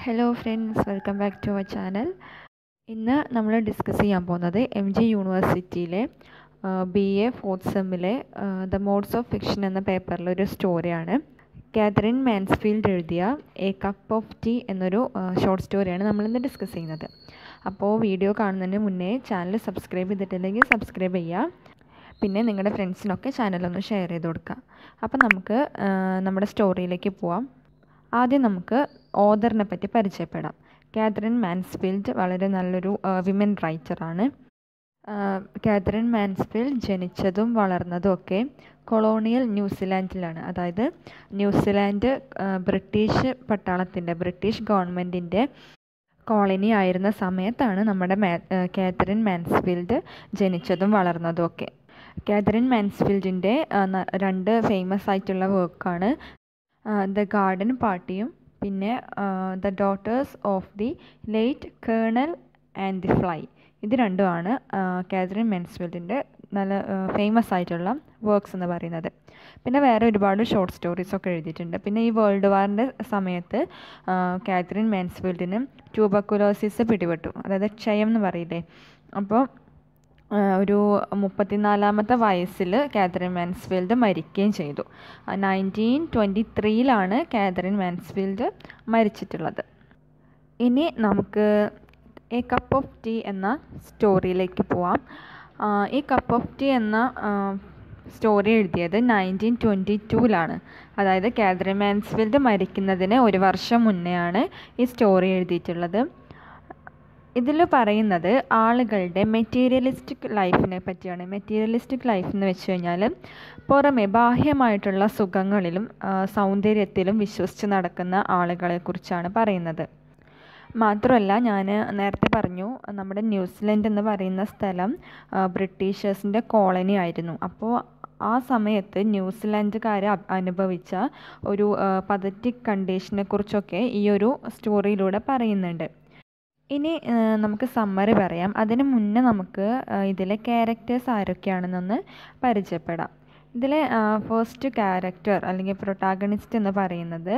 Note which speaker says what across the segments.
Speaker 1: hello friends welcome back to our channel ഇന്ന് നമ്മൾ discuss ചെയ്യാൻ പോകുന്നത് എം ജി യൂണിവേഴ്സിറ്റിയിലെ ബി എ ഫോർത്ത് സെമ്മിലെ ദ മോഡ്സ് ഓഫ് ഫിക്ഷൻ എന്ന പേപ്പറിലെ ഒരു സ്റ്റോറിയാണ് കാതറിൻ മാൻസ്ഫീൽഡ് എഴുതിയ എ കപ്പ് ഓഫ് ടീ എന്നൊരു ഷോർട്ട് സ്റ്റോറിയാണ് നമ്മളിന്ന് ഡിസ്കസ് ചെയ്യുന്നത് അപ്പോൾ വീഡിയോ കാണുന്നതിന് മുന്നേ ചാനൽ സബ്സ്ക്രൈബ് ചെയ്തിട്ടില്ലെങ്കിൽ സബ്സ്ക്രൈബ് ചെയ്യുക പിന്നെ നിങ്ങളുടെ ഫ്രണ്ട്സിനൊക്കെ ചാനലൊന്ന് ഷെയർ ചെയ്ത് കൊടുക്കുക അപ്പോൾ നമുക്ക് നമ്മുടെ സ്റ്റോറിയിലേക്ക് പോവാം ആദ്യം നമുക്ക് ഓദറിനെ പറ്റി പരിചയപ്പെടാം കാതറിൻ മാൻസ്ഫീൽഡ് വളരെ നല്ലൊരു വിമൻ റൈറ്ററാണ് കാതറിൻ മാൻസ്ഫീൽഡ് ജനിച്ചതും വളർന്നതും ഒക്കെ കൊളോണിയൽ ന്യൂസിലാൻഡിലാണ് അതായത് ന്യൂസിലാൻഡ് ബ്രിട്ടീഷ് പട്ടാളത്തിൻ്റെ ബ്രിട്ടീഷ് ഗവൺമെൻറ്റിൻ്റെ കോളനി ആയിരുന്ന സമയത്താണ് നമ്മുടെ മാ കാതറിൻ മാൻസ്ഫീൽഡ് ജനിച്ചതും വളർന്നതും ഒക്കെ കാതറിൻ മാൻസ്ഫീൽഡിൻ്റെ രണ്ട് ഫേമസ് ആയിട്ടുള്ള വർക്കാണ് ദ ഗാർഡൻ പാർട്ടിയും പിന്നെ the daughters of the late colonel and the fly ഇത് രണ്ടുമാണ് കാതറിൻ മെൻസ്ഫീൽഡിൻ്റെ നല്ല ഫേമസ് ആയിട്ടുള്ള വർക്ക്സ് എന്ന് പറയുന്നത് പിന്നെ വേറെ ഒരുപാട് ഷോർട്ട് സ്റ്റോറീസൊക്കെ എഴുതിയിട്ടുണ്ട് പിന്നെ ഈ വേൾഡ് വാറിൻ്റെ സമയത്ത് കാതറിൻ മാൻസ്ഫീൽഡിന് ട്യൂബക്കുലോസിസ് പിടിപെട്ടു അതായത് ക്ഷയം എന്ന് പറയില്ലേ അപ്പോൾ ഒരു മുപ്പത്തിനാലാമത്തെ വയസ്സിൽ കാതറിൻ മാൻസ്ഫീൽഡ് മരിക്കുകയും ചെയ്തു നയൻറ്റീൻ ട്വൻറ്റി ത്രീയിലാണ് കാതറിൻ മാൻസ്ഫീൽഡ് മരിച്ചിട്ടുള്ളത് ഇനി നമുക്ക് എ കപ്പ് ഓഫ് ടീ എന്ന സ്റ്റോറിയിലേക്ക് പോവാം ഈ കപ്പ് ഓഫ് ടീ എന്ന സ്റ്റോറി എഴുതിയത് നയൻറ്റീൻ ട്വൻറ്റി ടൂവിലാണ് അതായത് കാതറിൻ മാൻസ്ഫീൽഡ് മരിക്കുന്നതിന് ഒരു വർഷം മുന്നെയാണ് ഈ സ്റ്റോറി എഴുതിയിട്ടുള്ളത് ഇതിൽ പറയുന്നത് ആളുകളുടെ മെറ്റീരിയലിസ്റ്റിക് ലൈഫിനെ പറ്റിയാണ് മെറ്റീരിയലിസ്റ്റിക് ലൈഫ് എന്ന് വെച്ച് കഴിഞ്ഞാൽ പുറമെ ബാഹ്യമായിട്ടുള്ള സുഖങ്ങളിലും സൗന്ദര്യത്തിലും വിശ്വസിച്ച് നടക്കുന്ന ആളുകളെക്കുറിച്ചാണ് പറയുന്നത് മാത്രമല്ല ഞാൻ നേരത്തെ പറഞ്ഞു നമ്മുടെ ന്യൂസിലൻഡ് എന്ന് പറയുന്ന സ്ഥലം ബ്രിട്ടീഷേഴ്സിൻ്റെ കോളനി ആയിരുന്നു അപ്പോൾ ആ സമയത്ത് ന്യൂസിലാൻഡുകാർ അനുഭവിച്ച ഒരു പതറ്റിക് കണ്ടീഷനെ കുറിച്ചൊക്കെ ഈ ഒരു സ്റ്റോറിയിലൂടെ പറയുന്നുണ്ട് ഇനി നമുക്ക് സമ്മറി പറയാം അതിന് മുന്നേ നമുക്ക് ഇതിലെ ക്യാരക്ടേഴ്സ് ആരൊക്കെയാണെന്നൊന്ന് പരിചയപ്പെടാം ഇതിലെ ഫസ്റ്റ് ക്യാരക്ടർ അല്ലെങ്കിൽ പ്രൊട്ടാഗണിസ്റ്റ് എന്ന് പറയുന്നത്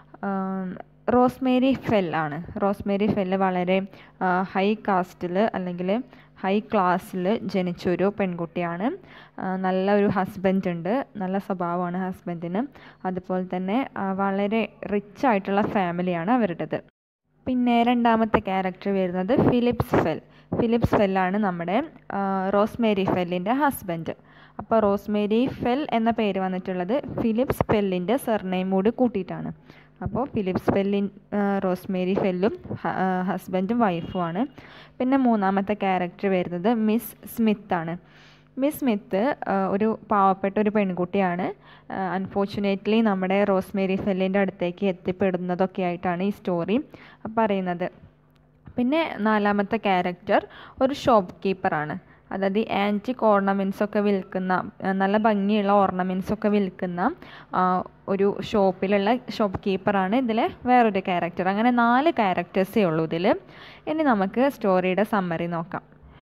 Speaker 1: റോസ്മേരി ഫെൽ ആണ് റോസ്മേരി ഫെല്ല് വളരെ ഹൈ കാസ്റ്റിൽ അല്ലെങ്കിൽ ഹൈ ക്ലാസ്സിൽ ജനിച്ചൊരു പെൺകുട്ടിയാണ് നല്ല ഒരു ഹസ്ബൻഡ് ഉണ്ട് നല്ല സ്വഭാവമാണ് ഹസ്ബൻഡിന് അതുപോലെ തന്നെ വളരെ റിച്ച് ആയിട്ടുള്ള ഫാമിലിയാണ് അവരുടേത് പിന്നെ രണ്ടാമത്തെ ക്യാരക്ടർ വരുന്നത് ഫിലിപ്സ് ഫെൽ ഫിലിപ്സ് ഫെല്ലാണ് നമ്മുടെ റോസ്മേരി ഫെല്ലിൻ്റെ ഹസ്ബൻഡ് അപ്പോൾ റോസ്മേരി ഫെൽ എന്ന പേര് വന്നിട്ടുള്ളത് ഫിലിപ്സ് ഫെല്ലിൻ്റെ സർനെയിം കൂടി കൂട്ടിയിട്ടാണ് അപ്പോൾ ഫിലിപ്സ് ഫെല്ലിൻ റോസ്മേരി ഫെല്ലും ഹസ്ബൻഡും വൈഫുമാണ് പിന്നെ മൂന്നാമത്തെ ക്യാരക്ടർ വരുന്നത് മിസ് സ്മിത്ത് ആണ് മിസ് സ്മിത്ത് ഒരു പാവപ്പെട്ട ഒരു പെൺകുട്ടിയാണ് അൺഫോർച്ചുനേറ്റ്ലി നമ്മുടെ റോസ്മേരി ഫെല്ലിൻ്റെ അടുത്തേക്ക് എത്തിപ്പെടുന്നതൊക്കെ ആയിട്ടാണ് ഈ സ്റ്റോറി പറയുന്നത് പിന്നെ നാലാമത്തെ ക്യാരക്ടർ ഒരു ഷോപ്പ് കീപ്പറാണ് അതായത് ആൻറ്റിക് ഓർണമെൻറ്റ്സ് ഒക്കെ വിൽക്കുന്ന നല്ല ഭംഗിയുള്ള ഓർണമെൻറ്റ്സ് ഒക്കെ വിൽക്കുന്ന ഒരു ഷോപ്പിലുള്ള ഷോപ്പ് കീപ്പറാണ് ഇതിലെ വേറൊരു ക്യാരക്ടർ അങ്ങനെ നാല് ക്യാരക്ടേഴ്സേ ഉള്ളൂ ഇതിൽ ഇനി നമുക്ക് സ്റ്റോറിയുടെ സമ്മറി നോക്കാം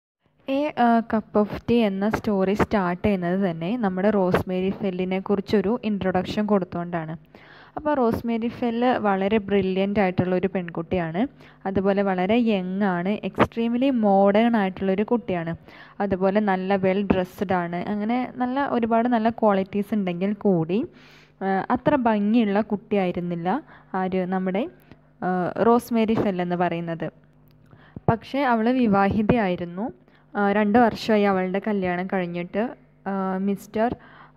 Speaker 1: എ കപ്പ് ഓഫ് ടീ എന്ന സ്റ്റോറി സ്റ്റാർട്ട് ചെയ്യുന്നത് തന്നെ നമ്മുടെ റോസ്മേരി ഫെല്ലിനെ കുറിച്ചൊരു ഇൻട്രൊഡക്ഷൻ കൊടുത്തുകൊണ്ടാണ് അപ്പോൾ റോസ്മേരി ഫെല്ല് വളരെ ബ്രില്യൻ്റ് ആയിട്ടുള്ള ഒരു പെൺകുട്ടിയാണ് അതുപോലെ വളരെ യങ് ആണ് എക്സ്ട്രീംലി മോഡേൺ ആയിട്ടുള്ളൊരു കുട്ടിയാണ് അതുപോലെ നല്ല വെൽ ഡ്രസ്ഡ് ആണ് അങ്ങനെ നല്ല ഒരുപാട് നല്ല ക്വാളിറ്റീസ് ഉണ്ടെങ്കിൽ കൂടി അത്ര ഭംഗിയുള്ള കുട്ടിയായിരുന്നില്ല ആര് നമ്മുടെ റോസ്മേരി ഫെൽ എന്ന് പറയുന്നത് പക്ഷേ അവൾ വിവാഹിതയായിരുന്നു രണ്ട് വർഷമായി അവളുടെ കല്യാണം കഴിഞ്ഞിട്ട് മിസ്റ്റർ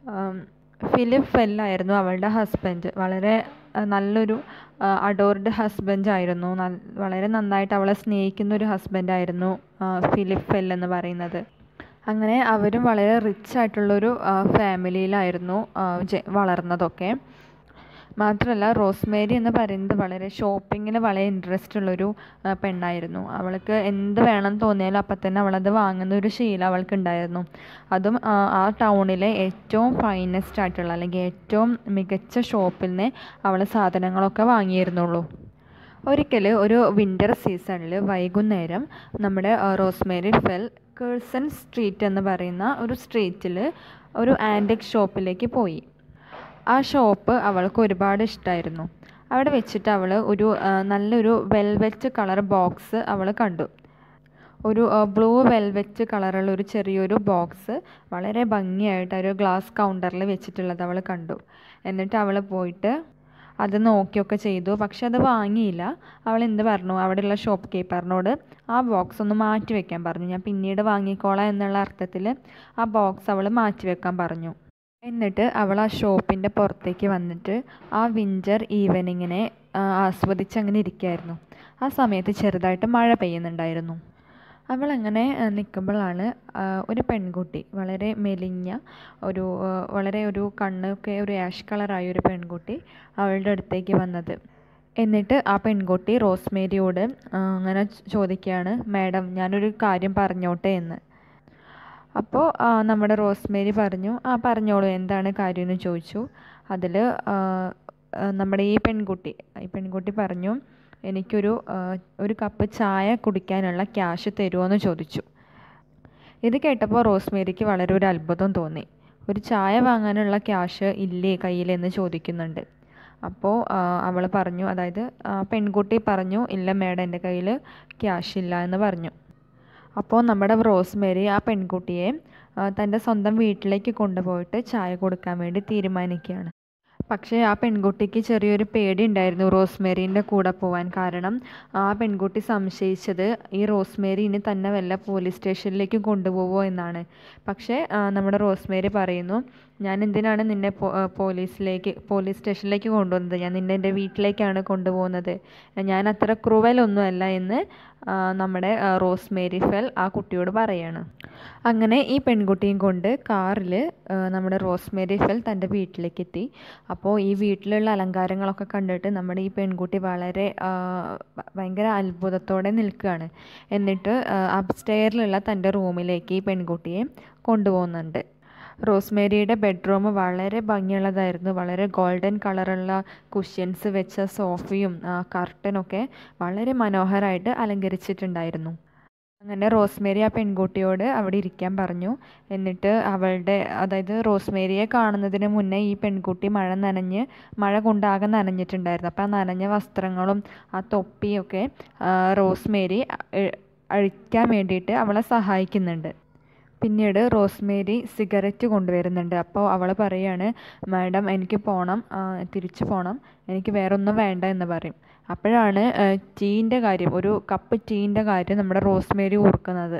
Speaker 1: ഫിലിപ്പ് ഫെല്ലായിരുന്നു അവളുടെ ഹസ്ബൻഡ് വളരെ നല്ലൊരു അഡോർഡ് ഹസ്ബൻഡ് ആയിരുന്നു വളരെ നന്നായിട്ട് അവളെ സ്നേഹിക്കുന്ന ഒരു ഹസ്ബൻഡായിരുന്നു ഫിലിപ്പ് ഫെൽ എന്ന് പറയുന്നത് അങ്ങനെ അവരും വളരെ റിച്ച് ആയിട്ടുള്ളൊരു ഫാമിലിയിലായിരുന്നു വളർന്നതൊക്കെ മാത്രമല്ല റോസ്മേരി എന്ന് പറയുന്നത് വളരെ ഷോപ്പിങ്ങിന് വളരെ ഇൻട്രസ്റ്റ് ഉള്ളൊരു പെണ്ണായിരുന്നു അവൾക്ക് എന്ത് വേണം തോന്നിയാലും അപ്പം തന്നെ അവളത് വാങ്ങുന്ന ഒരു ശീലം അവൾക്ക് ഉണ്ടായിരുന്നു അതും ആ ടൗണിലെ ഏറ്റവും ഫൈനസ്റ്റ് ആയിട്ടുള്ള അല്ലെങ്കിൽ ഏറ്റവും മികച്ച ഷോപ്പിൽ നിന്ന് അവൾ സാധനങ്ങളൊക്കെ വാങ്ങിയിരുന്നുള്ളൂ ഒരിക്കൽ ഒരു വിൻ്റർ സീസണിൽ വൈകുന്നേരം നമ്മുടെ റോസ്മേരി ഫെൽ കേഴ്സൺ സ്ട്രീറ്റ് എന്ന് പറയുന്ന ഒരു സ്ട്രീറ്റിൽ ഒരു ആൻറ്റിക് ഷോപ്പിലേക്ക് പോയി ആ ഷോപ്പ് അവൾക്ക് ഒരുപാട് ഇഷ്ടമായിരുന്നു അവിടെ വെച്ചിട്ട് അവൾ ഒരു നല്ലൊരു വെൽവെറ്റ് കളർ ബോക്സ് അവൾ കണ്ടു ഒരു ബ്ലൂ വെൽവെറ്റ് കളറുള്ള ഒരു ചെറിയൊരു ബോക്സ് വളരെ ഭംഗിയായിട്ട് ഒരു ഗ്ലാസ് കൗണ്ടറിൽ വെച്ചിട്ടുള്ളത് അവൾ കണ്ടു എന്നിട്ട് അവൾ പോയിട്ട് അത് നോക്കിയൊക്കെ ചെയ്തു പക്ഷെ അത് വാങ്ങിയില്ല അവൾ എന്ത് പറഞ്ഞു അവിടെയുള്ള ഷോപ്പ് കീപ്പറിനോട് ആ ബോക്സ് ഒന്ന് മാറ്റി വെക്കാൻ പറഞ്ഞു ഞാൻ പിന്നീട് വാങ്ങിക്കോളാം എന്നുള്ള അർത്ഥത്തിൽ ആ ബോക്സ് അവൾ മാറ്റി വെക്കാൻ പറഞ്ഞു എന്നിട്ട് അവൾ ആ ഷോപ്പിൻ്റെ പുറത്തേക്ക് വന്നിട്ട് ആ വിൻ്റർ ഈവനിങ്ങിനെ ആസ്വദിച്ച് അങ്ങനെ ഇരിക്കുകയായിരുന്നു ആ സമയത്ത് ചെറുതായിട്ട് മഴ പെയ്യുന്നുണ്ടായിരുന്നു അവളങ്ങനെ നിൽക്കുമ്പോഴാണ് ഒരു പെൺകുട്ടി വളരെ മെലിഞ്ഞ ഒരു വളരെ ഒരു കണ്ണൊക്കെ ഒരു ആഷ് കളറായ ഒരു പെൺകുട്ടി അവളുടെ അടുത്തേക്ക് വന്നത് എന്നിട്ട് ആ പെൺകുട്ടി റോസ്മേരിയോട് അങ്ങനെ ചോദിക്കുകയാണ് മാഡം ഞാനൊരു കാര്യം പറഞ്ഞോട്ടെ എന്ന് അപ്പോൾ നമ്മുടെ റോസ്മേരി പറഞ്ഞു ആ പറഞ്ഞോളൂ എന്താണ് കാര്യമെന്ന് ചോദിച്ചു അതിൽ നമ്മുടെ ഈ പെൺകുട്ടി ഈ പെൺകുട്ടി പറഞ്ഞു എനിക്കൊരു ഒരു കപ്പ് ചായ കുടിക്കാനുള്ള ക്യാഷ് തരുമോ എന്ന് ചോദിച്ചു ഇത് കേട്ടപ്പോൾ റോസ്മേരിക്ക് വളരെ ഒരു അത്ഭുതം തോന്നി ഒരു ചായ വാങ്ങാനുള്ള ക്യാഷ് ഇല്ലേ കയ്യിലെന്ന് ചോദിക്കുന്നുണ്ട് അപ്പോൾ അവൾ പറഞ്ഞു അതായത് പെൺകുട്ടി പറഞ്ഞു ഇല്ല മേഡം എൻ്റെ കയ്യിൽ ക്യാഷ് ഇല്ല എന്ന് പറഞ്ഞു അപ്പോൾ നമ്മുടെ റോസ്മേരി ആ പെൺകുട്ടിയെ തൻ്റെ സ്വന്തം വീട്ടിലേക്ക് കൊണ്ടുപോയിട്ട് ചായ കൊടുക്കാൻ വേണ്ടി തീരുമാനിക്കുകയാണ് പക്ഷേ ആ പെൺകുട്ടിക്ക് ചെറിയൊരു പേടി ഉണ്ടായിരുന്നു റോസ്മേരീൻ്റെ കൂടെ പോവാൻ കാരണം ആ പെൺകുട്ടി സംശയിച്ചത് ഈ റോസ്മേരി ഇനി തന്നെ വല്ല പോലീസ് സ്റ്റേഷനിലേക്ക് കൊണ്ടുപോകുമോ എന്നാണ് പക്ഷേ നമ്മുടെ റോസ്മേരി പറയുന്നു ഞാൻ എന്തിനാണ് നിന്നെ പോലീസിലേക്ക് പോലീസ് സ്റ്റേഷനിലേക്ക് കൊണ്ടുവന്നത് ഞാൻ നിന്നെ എൻ്റെ വീട്ടിലേക്കാണ് കൊണ്ടുപോകുന്നത് ഞാൻ അത്ര ക്രൂവലൊന്നുമല്ല എന്ന് നമ്മുടെ റോസ്മേരി ഫെൽ ആ കുട്ടിയോട് പറയാണ് അങ്ങനെ ഈ പെൺകുട്ടിയും കൊണ്ട് കാറിൽ നമ്മുടെ റോസ്മേരി ഫെൽ തൻ്റെ വീട്ടിലേക്ക് എത്തി അപ്പോൾ ഈ വീട്ടിലുള്ള അലങ്കാരങ്ങളൊക്കെ കണ്ടിട്ട് നമ്മുടെ ഈ പെൺകുട്ടി വളരെ ഭയങ്കര അത്ഭുതത്തോടെ നിൽക്കുകയാണ് എന്നിട്ട് അപ്സ്റ്റെയറിലുള്ള തൻ്റെ റൂമിലേക്ക് ഈ പെൺകുട്ടിയെ കൊണ്ടുപോകുന്നുണ്ട് റോസ്മേരിയുടെ ബെഡ്റൂം വളരെ ഭംഗിയുള്ളതായിരുന്നു വളരെ ഗോൾഡൻ കളറുള്ള കുഷ്യൻസ് വെച്ച സോഫയും കർട്ടനൊക്കെ വളരെ മനോഹരമായിട്ട് അലങ്കരിച്ചിട്ടുണ്ടായിരുന്നു അങ്ങനെ റോസ്മേരി ആ പെൺകുട്ടിയോട് അവിടെ ഇരിക്കാൻ പറഞ്ഞു എന്നിട്ട് അവളുടെ അതായത് റോസ്മേരിയെ കാണുന്നതിന് മുന്നേ ഈ പെൺകുട്ടി മഴ നനഞ്ഞ് മഴ കൊണ്ടാകെ നനഞ്ഞിട്ടുണ്ടായിരുന്നു അപ്പോൾ ആ നനഞ്ഞ വസ്ത്രങ്ങളും ആ തൊപ്പിയൊക്കെ റോസ്മേരി അഴിക്കാൻ വേണ്ടിയിട്ട് അവളെ സഹായിക്കുന്നുണ്ട് പിന്നീട് റോസ്മേരി സിഗരറ്റ് കൊണ്ടുവരുന്നുണ്ട് അപ്പോൾ അവൾ പറയാണ് മാഡം എനിക്ക് പോകണം തിരിച്ചു പോകണം എനിക്ക് വേറെ ഒന്നും വേണ്ട എന്ന് പറയും അപ്പോഴാണ് ടീൻ്റെ കാര്യം ഒരു കപ്പ് ടീൻ്റെ കാര്യം നമ്മുടെ റോസ്മേരി ഓർക്കുന്നത്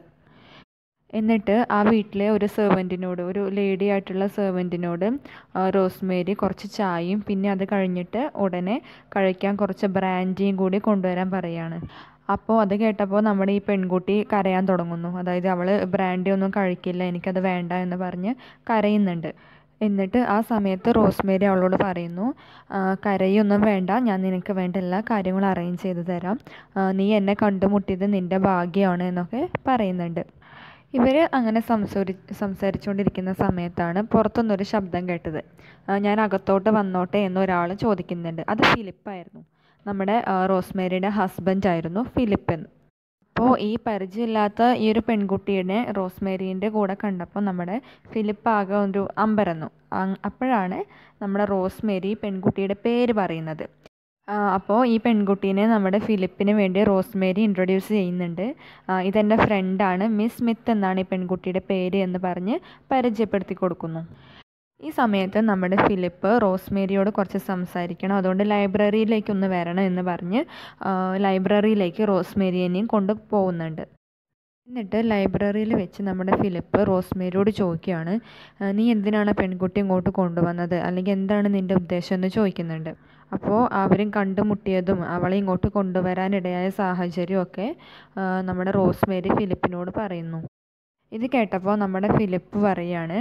Speaker 1: എന്നിട്ട് ആ വീട്ടിലെ ഒരു സെർവൻറ്റിനോട് ഒരു ലേഡി ആയിട്ടുള്ള സെർവൻറ്റിനോട് റോസ്മേരി കുറച്ച് ചായയും പിന്നെ അത് കഴിഞ്ഞിട്ട് ഉടനെ കഴിക്കാൻ കുറച്ച് ബ്രാൻഡിയും കൂടി കൊണ്ടുവരാൻ പറയാണ് അപ്പോൾ അത് കേട്ടപ്പോൾ നമ്മുടെ ഈ പെൺകുട്ടി കരയാൻ തുടങ്ങുന്നു അതായത് അവൾ ബ്രാൻഡി ഒന്നും കഴിക്കില്ല എനിക്കത് വേണ്ട എന്ന് പറഞ്ഞ് കരയുന്നുണ്ട് എന്നിട്ട് ആ സമയത്ത് റോസ്മേരി അവളോട് പറയുന്നു കരയൊന്നും വേണ്ട ഞാൻ നിനക്ക് വേണ്ട എല്ലാ കാര്യങ്ങളും അറേഞ്ച് ചെയ്ത് തരാം നീ എന്നെ കണ്ടുമുട്ടിയത് നിൻ്റെ ഭാഗ്യമാണ് എന്നൊക്കെ പറയുന്നുണ്ട് ഇവർ അങ്ങനെ സംസാരി സംസാരിച്ചുകൊണ്ടിരിക്കുന്ന സമയത്താണ് പുറത്തുനിന്നൊരു ശബ്ദം കേട്ടത് ഞാൻ അകത്തോട്ട് വന്നോട്ടെ എന്നൊരാൾ ചോദിക്കുന്നുണ്ട് അത് ഫിലിപ്പായിരുന്നു നമ്മുടെ റോസ്മേരിയുടെ ഹസ്ബൻഡ് ആയിരുന്നു ഫിലിപ്പ് എന്ന് അപ്പോൾ ഈ പരിചയമില്ലാത്ത ഈ ഒരു പെൺകുട്ടീനെ റോസ്മേരീൻ്റെ കൂടെ കണ്ടപ്പോൾ നമ്മുടെ ഫിലിപ്പ് ആകെ ഒരു അമ്പരന്നു അപ്പോഴാണ് നമ്മുടെ റോസ്മേരി പെൺകുട്ടിയുടെ പേര് പറയുന്നത് അപ്പോൾ ഈ പെൺകുട്ടീനെ നമ്മുടെ ഫിലിപ്പിന് വേണ്ടി റോസ്മേരി ഇൻട്രൊഡ്യൂസ് ചെയ്യുന്നുണ്ട് ഇതെൻ്റെ ഫ്രണ്ടാണ് മിസ് സ്മിത്ത് എന്നാണ് ഈ പെൺകുട്ടിയുടെ പേര് എന്ന് പറഞ്ഞ് പരിചയപ്പെടുത്തി കൊടുക്കുന്നു ഈ സമയത്ത് നമ്മുടെ ഫിലിപ്പ് റോസ്മേരിയോട് കുറച്ച് സംസാരിക്കണം അതുകൊണ്ട് ലൈബ്രറിയിലേക്ക് ഒന്ന് വരണം എന്ന് പറഞ്ഞ് ലൈബ്രറിയിലേക്ക് റോസ്മേരിയെയും കൊണ്ട് പോകുന്നുണ്ട് എന്നിട്ട് ലൈബ്രറിയിൽ വെച്ച് നമ്മുടെ ഫിലിപ്പ് റോസ്മേരിയോട് ചോദിക്കുകയാണ് നീ എന്തിനാണ് പെൺകുട്ടി ഇങ്ങോട്ട് കൊണ്ടുവന്നത് അല്ലെങ്കിൽ എന്താണ് നിൻ്റെ ഉദ്ദേശം എന്ന് ചോദിക്കുന്നുണ്ട് അപ്പോൾ അവരും കണ്ടുമുട്ടിയതും അവളെ ഇങ്ങോട്ട് കൊണ്ടുവരാനിടയായ സാഹചര്യമൊക്കെ നമ്മുടെ റോസ്മേരി ഫിലിപ്പിനോട് പറയുന്നു ഇത് കേട്ടപ്പോൾ നമ്മുടെ ഫിലിപ്പ് പറയാണ്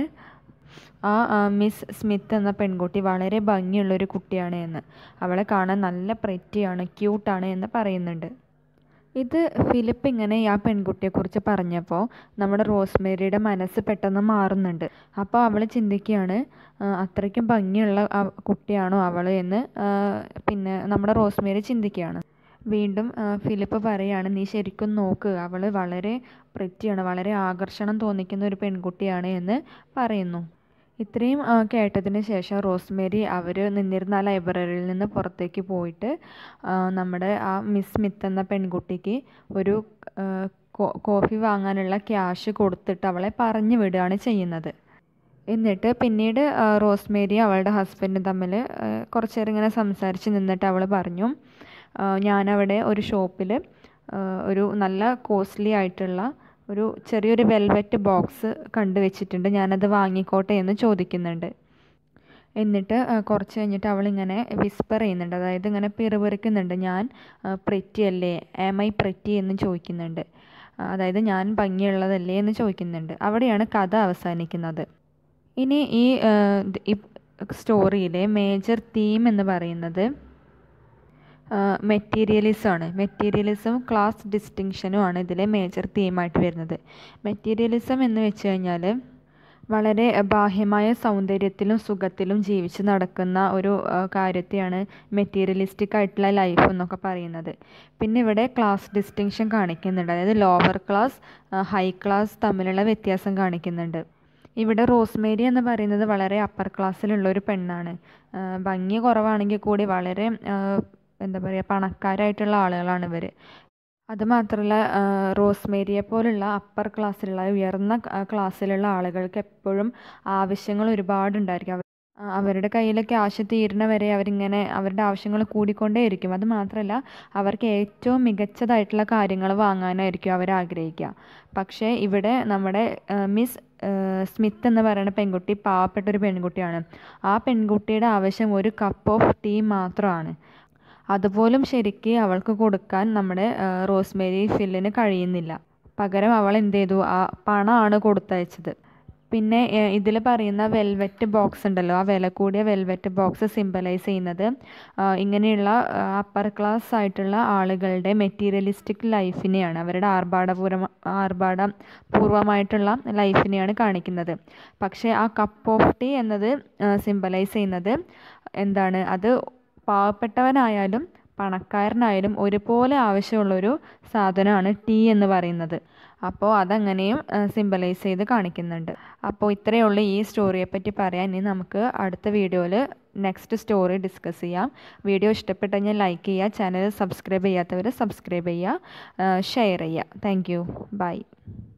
Speaker 1: ആ മിസ് സ്മിത്ത് എന്ന പെൺകുട്ടി വളരെ ഭംഗിയുള്ളൊരു കുട്ടിയാണ് എന്ന് അവളെ കാണാൻ നല്ല പ്രെറ്റിയാണ് ക്യൂട്ടാണ് എന്ന് പറയുന്നുണ്ട് ഇത് ഫിലിപ്പ് ഇങ്ങനെ ആ പെൺകുട്ടിയെക്കുറിച്ച് പറഞ്ഞപ്പോൾ നമ്മുടെ റോസ്മേരിയുടെ മനസ്സ് പെട്ടെന്ന് മാറുന്നുണ്ട് അപ്പോൾ അവൾ ചിന്തിക്കുകയാണ് അത്രയ്ക്കും ഭംഗിയുള്ള കുട്ടിയാണോ അവൾ എന്ന് പിന്നെ നമ്മുടെ റോസ്മേരി ചിന്തിക്കുകയാണ് വീണ്ടും ഫിലിപ്പ് പറയാണ് നീ ശരിക്കും നോക്ക് അവൾ വളരെ പ്രിറ്റിയാണ് വളരെ ആകർഷണം തോന്നിക്കുന്ന ഒരു പെൺകുട്ടിയാണ് എന്ന് പറയുന്നു ഇത്രയും കേട്ടതിന് ശേഷം റോസ്മേരി അവർ നിന്നിരുന്ന ആ ലൈബ്രറിയിൽ നിന്ന് പുറത്തേക്ക് പോയിട്ട് നമ്മുടെ ആ മിസ് സ്മിത്ത് എന്ന പെൺകുട്ടിക്ക് ഒരു കോഫി വാങ്ങാനുള്ള ക്യാഷ് കൊടുത്തിട്ട് അവളെ പറഞ്ഞു വിടുകയാണ് ചെയ്യുന്നത് എന്നിട്ട് പിന്നീട് റോസ്മേരി അവളുടെ ഹസ്ബൻഡും തമ്മിൽ കുറച്ച് നേരം ഇങ്ങനെ സംസാരിച്ച് നിന്നിട്ട് അവൾ പറഞ്ഞു ഞാനവിടെ ഒരു ഷോപ്പിൽ ഒരു നല്ല കോസ്റ്റ്ലി ആയിട്ടുള്ള ഒരു ചെറിയൊരു വെൽവെറ്റ് ബോക്സ് കണ്ടു വെച്ചിട്ടുണ്ട് ഞാനത് വാങ്ങിക്കോട്ടെ എന്ന് ചോദിക്കുന്നുണ്ട് എന്നിട്ട് കുറച്ച് കഴിഞ്ഞിട്ട് അവളിങ്ങനെ വിസ്പർ ചെയ്യുന്നുണ്ട് അതായത് ഇങ്ങനെ പിറുപിറുക്കുന്നുണ്ട് ഞാൻ പ്രിറ്റി അല്ലേ ആം ഐ പ്രിറ്റി എന്ന് ചോദിക്കുന്നുണ്ട് അതായത് ഞാൻ ഭംഗിയുള്ളതല്ലേ എന്ന് ചോദിക്കുന്നുണ്ട് അവിടെയാണ് കഥ അവസാനിക്കുന്നത് ഇനി ഈ സ്റ്റോറിയിലെ മേജർ തീം എന്ന് പറയുന്നത് മെറ്റീരിയലിസമാണ് മെറ്റീരിയലിസം ക്ലാസ് ഡിസ്റ്റിങ്ഷനും ആണ് ഇതിലെ മേജർ തീമായിട്ട് വരുന്നത് മെറ്റീരിയലിസം എന്ന് വെച്ച് കഴിഞ്ഞാൽ വളരെ ബാഹ്യമായ സൗന്ദര്യത്തിലും സുഖത്തിലും ജീവിച്ച് നടക്കുന്ന ഒരു കാര്യത്തെയാണ് മെറ്റീരിയലിസ്റ്റിക് ആയിട്ടുള്ള ലൈഫ് എന്നൊക്കെ പറയുന്നത് പിന്നെ ഇവിടെ ക്ലാസ് ഡിസ്റ്റിങ്ഷൻ കാണിക്കുന്നുണ്ട് അതായത് ലോവർ ക്ലാസ് ഹൈ ക്ലാസ് തമ്മിലുള്ള വ്യത്യാസം കാണിക്കുന്നുണ്ട് ഇവിടെ റോസ്മേരി എന്ന് പറയുന്നത് വളരെ അപ്പർ ക്ലാസ്സിലുള്ള ഒരു പെണ്ണാണ് ഭംഗി കുറവാണെങ്കിൽ കൂടി വളരെ എന്താ പറയുക പണക്കാരായിട്ടുള്ള ആളുകളാണ് ഇവർ അതുമാത്രമല്ല റോസ്മേരിയെ പോലുള്ള അപ്പർ ക്ലാസ്സിലുള്ള ഉയർന്ന ക്ലാസ്സിലുള്ള ആളുകൾക്ക് എപ്പോഴും ആവശ്യങ്ങൾ ഒരുപാടുണ്ടായിരിക്കും അവരുടെ കയ്യിൽ ക്യാഷ് തീരുന്ന വരെ അവരിങ്ങനെ അവരുടെ ആവശ്യങ്ങൾ കൂടിക്കൊണ്ടേയിരിക്കും അത് മാത്രമല്ല അവർക്ക് ഏറ്റവും മികച്ചതായിട്ടുള്ള കാര്യങ്ങൾ വാങ്ങാനായിരിക്കും അവർ ആഗ്രഹിക്കുക പക്ഷേ ഇവിടെ നമ്മുടെ മിസ് സ്മിത്ത് എന്ന് പറയുന്ന പെൺകുട്ടി പാവപ്പെട്ട ഒരു പെൺകുട്ടിയാണ് ആ പെൺകുട്ടിയുടെ ആവശ്യം ഒരു കപ്പ് ഓഫ് ടീ മാത്രമാണ് അതുപോലും ശരിക്ക് അവൾക്ക് കൊടുക്കാൻ നമ്മുടെ റോസ്മേരി ഫില്ലിന് കഴിയുന്നില്ല പകരം അവൾ എന്ത് ചെയ്തു ആ പണമാണ് കൊടുത്തയച്ചത് പിന്നെ ഇതിൽ പറയുന്ന വെൽവെറ്റ് ബോക്സ് ഉണ്ടല്ലോ ആ വില കൂടിയ വെൽവെറ്റ് ബോക്സ് സിമ്പലൈസ് ചെയ്യുന്നത് ഇങ്ങനെയുള്ള അപ്പർ ക്ലാസ് ആയിട്ടുള്ള ആളുകളുടെ മെറ്റീരിയലിസ്റ്റിക് ലൈഫിനെയാണ് അവരുടെ ആർഭാടപൂർവ ആർഭാട പൂർവമായിട്ടുള്ള ലൈഫിനെയാണ് കാണിക്കുന്നത് പക്ഷേ ആ കപ്പ് ഓഫ് ടീ എന്നത് സിമ്പലൈസ് ചെയ്യുന്നത് എന്താണ് അത് പാവപ്പെട്ടവനായാലും പണക്കാരനായാലും ഒരുപോലെ ആവശ്യമുള്ളൊരു സാധനമാണ് ടീ എന്ന് പറയുന്നത് അപ്പോൾ അതങ്ങനെയും സിമ്പലൈസ് ചെയ്ത് കാണിക്കുന്നുണ്ട് അപ്പോൾ ഇത്രയേ ഉള്ളൂ ഈ സ്റ്റോറിയെ പറ്റി പറയാൻ ഇനി നമുക്ക് അടുത്ത വീഡിയോയിൽ നെക്സ്റ്റ് സ്റ്റോറി ഡിസ്കസ് ചെയ്യാം വീഡിയോ ഇഷ്ടപ്പെട്ട് കഴിഞ്ഞാൽ ലൈക്ക് ചെയ്യുക ചാനൽ സബ്സ്ക്രൈബ് ചെയ്യാത്തവർ സബ്സ്ക്രൈബ് ചെയ്യുക ഷെയർ ചെയ്യുക താങ്ക് യു ബൈ